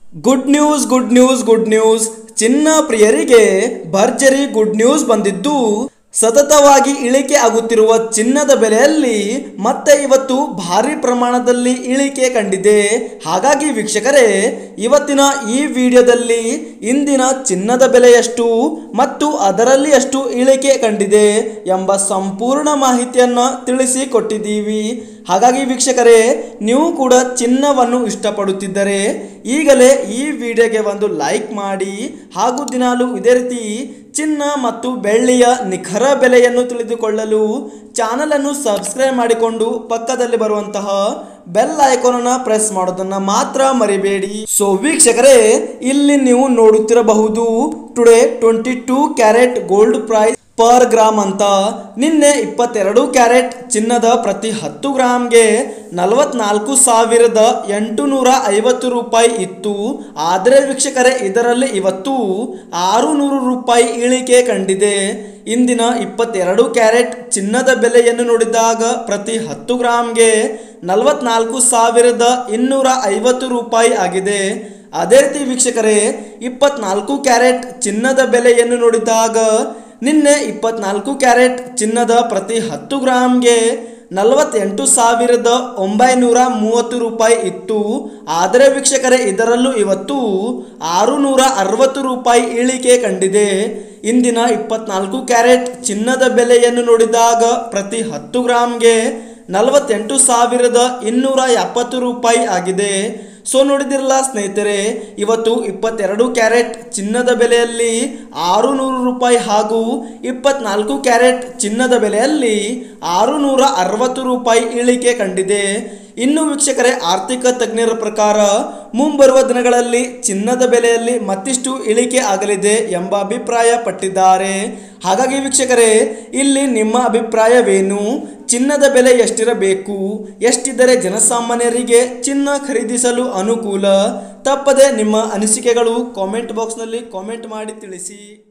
good news good news good news ಚಿನ್ನ ಪ್ರಿಯರಿಗೆ ಭರ್ಜರಿ ಗುಡ್ ನ್ಯೂಸ್ ಬಂದಿದ್ದು ಸತತವಾಗಿ ಇಳಿಕೆ ಆಗುತ್ತಿರುವ ಚಿನ್ನದ ಬೆಲೆಯಲ್ಲಿ ಮತ್ತೆ ಇವತ್ತು ಭಾರಿ ಪ್ರಮಾಣದಲ್ಲಿ ಇಳಿಕೆ ಕಂಡಿದೆ ಹಾಗಾಗಿ ವೀಕ್ಷಕರೇ ಇವತ್ತಿನ ಈ ವಿಡಿಯೋದಲ್ಲಿ ಇಂದಿನ ಚಿನ್ನದ ಬೆಲೆ ಎಷ್ಟು ಮತ್ತು ಅದರಲ್ಲಿ ಎಷ್ಟು ಇಳಿಕೆ ಕಂಡಿದೆ ಎಂಬ ಸಂಪೂರ್ಣ ಮಾಹಿತಿಯನ್ನು ತಿಳಿಸಿಕೊಟ್ಟಿದ್ದೀವಿ ಹಾಗಾಗಿ ವೀಕ್ಷಕರೇ ನೀವು ಕೂಡ ಚಿನ್ನವನ್ನು ಇಷ್ಟಪಡುತ್ತಿದ್ದರೆ ಈಗಲೇ ಈ ವಿಡಿಯೋಗೆ ಒಂದು ಲೈಕ್ ಮಾಡಿ ಹಾಗೂ ದಿನಾಲು ಇದೇ ರೀತಿ ಚಿನ್ನ ಮತ್ತು ಬೆಳ್ಳಿಯ ನಿಖರ ಬೆಲೆಯನ್ನು ತಿಳಿದುಕೊಳ್ಳಲು ಚಾನಲನ್ನು ಸಬ್ಸ್ಕ್ರೈಬ್ ಮಾಡಿಕೊಂಡು ಪಕ್ಕದಲ್ಲಿ ಬರುವಂತಹ ಬೆಲ್ ಐಕಾನನ್ನು ಪ್ರೆಸ್ ಮಾಡೋದನ್ನ ಮಾತ್ರ ಮರಿಬೇಡಿ ಸೊ ವೀಕ್ಷಕರೇ ಇಲ್ಲಿ ನೀವು ನೋಡುತ್ತಿರಬಹುದು today twenty two carat gold price per gram ಅಂತ ನಿನ್ನೆ ಇಪ್ಪತ್ತೆರಡು ಕ್ಯಾರೆಟ್ ಚಿನ್ನದ ಪ್ರತಿ ಹತ್ತು ಗ್ರಾಮ್ಗೆ ನಲವತ್ನಾಲ್ಕು ಸಾವಿರದ ಎಂಟು ನೂರ ಐವತ್ತು ರೂಪಾಯಿ ಇತ್ತು ಆದರೆ ವೀಕ್ಷಕರೇ ಇದರಲ್ಲಿ ಇವತ್ತು ಆರು ನೂರು ರೂಪಾಯಿ ಇಳಿಕೆ ಕಂಡಿದೆ ಇಂದಿನ ಇಪ್ಪತ್ತೆರಡು ಕ್ಯಾರೆಟ್ ಚಿನ್ನದ ಬೆಲೆಯನ್ನು ನೋಡಿದಾಗ ಪ್ರತಿ ಹತ್ತು ಗ್ರಾಮ್ಗೆ ನಲವತ್ನಾಲ್ಕು ಸಾವಿರದ ಇನ್ನೂರ ಐವತ್ತು ರೂಪಾಯಿ ಆಗಿದೆ ಅದೇ ರೀತಿ ವೀಕ್ಷಕರೇ ಇಪ್ಪತ್ನಾಲ್ಕು ಕ್ಯಾರೆಟ್ ಚಿನ್ನದ ಬೆಲೆಯನ್ನು ನೋಡಿದಾಗ ನಿನ್ನೆ ಇಪ್ಪತ್ನಾಲ್ಕು ಕ್ಯಾರೆಟ್ ಚಿನ್ನದ ಪ್ರತಿ ಹತ್ತು ಗ್ರಾಮ್ಗೆ ನಲವತ್ತೆಂಟು ಸಾವಿರದ ಒಂಬೈನೂರ ಮೂವತ್ತು ರೂಪಾಯಿ ಇತ್ತು ಆದರೆ ವೀಕ್ಷಕರೇ ಇದರಲ್ಲೂ ಇವತ್ತು ಆರು ನೂರ ಅರವತ್ತು ರೂಪಾಯಿ ಇಳಿಕೆ ಕಂಡಿದೆ ಇಂದಿನ ಇಪ್ಪತ್ನಾಲ್ಕು ಕ್ಯಾರೆಟ್ ಚಿನ್ನದ ಬೆಲೆಯನ್ನು ನೋಡಿದಾಗ ಪ್ರತಿ ಹತ್ತು ಗ್ರಾಮ್ಗೆ ನಲವತ್ತೆಂಟು ಸಾವಿರದ ಇನ್ನೂರ ಎಪ್ಪತ್ತು ರೂಪಾಯಿ ಆಗಿದೆ ಸೊ ನೋಡಿದಿರಲ್ಲ ಸ್ನೇಹಿತರೆ ಇವತ್ತು ಇಪ್ಪತ್ತೆರಡು ಕ್ಯಾರೆಟ್ ಚಿನ್ನದ ಬೆಲೆಯಲ್ಲಿ ಆರು ನೂರು ರೂಪಾಯಿ ಹಾಗೂ ಇಪ್ಪತ್ನಾಲ್ಕು ಕ್ಯಾರೆಟ್ ಚಿನ್ನದ ಬೆಲೆಯಲ್ಲಿ ಆರು ನೂರ ಅರವತ್ತು ರೂಪಾಯಿ ಇಳಿಕೆ ಕಂಡಿದೆ ಇನ್ನು ವೀಕ್ಷಕರೇ ಆರ್ಥಿಕ ತಜ್ಞರ ಪ್ರಕಾರ ಮುಂಬರುವ ದಿನಗಳಲ್ಲಿ ಚಿನ್ನದ ಬೆಲೆಯಲ್ಲಿ ಮತ್ತಿಷ್ಟು ಇಳಿಕೆ ಆಗಲಿದೆ ಎಂಬ ಅಭಿಪ್ರಾಯ ಪಟ್ಟಿದ್ದಾರೆ ಹಾಗಾಗಿ ವೀಕ್ಷಕರೇ ಇಲ್ಲಿ ನಿಮ್ಮ ಅಭಿಪ್ರಾಯವೇನು ಚಿನ್ನದ ಬೆಲೆ ಎಷ್ಟಿರಬೇಕು ಎಷ್ಟಿದ್ದರೆ ಜನಸಾಮಾನ್ಯರಿಗೆ ಚಿನ್ನ ಖರೀದಿಸಲು ಅನುಕೂಲ ತಪ್ಪದೆ ನಿಮ್ಮ ಅನಿಸಿಕೆಗಳು ಕಾಮೆಂಟ್ ಬಾಕ್ಸ್ನಲ್ಲಿ ಕಾಮೆಂಟ್ ಮಾಡಿ ತಿಳಿಸಿ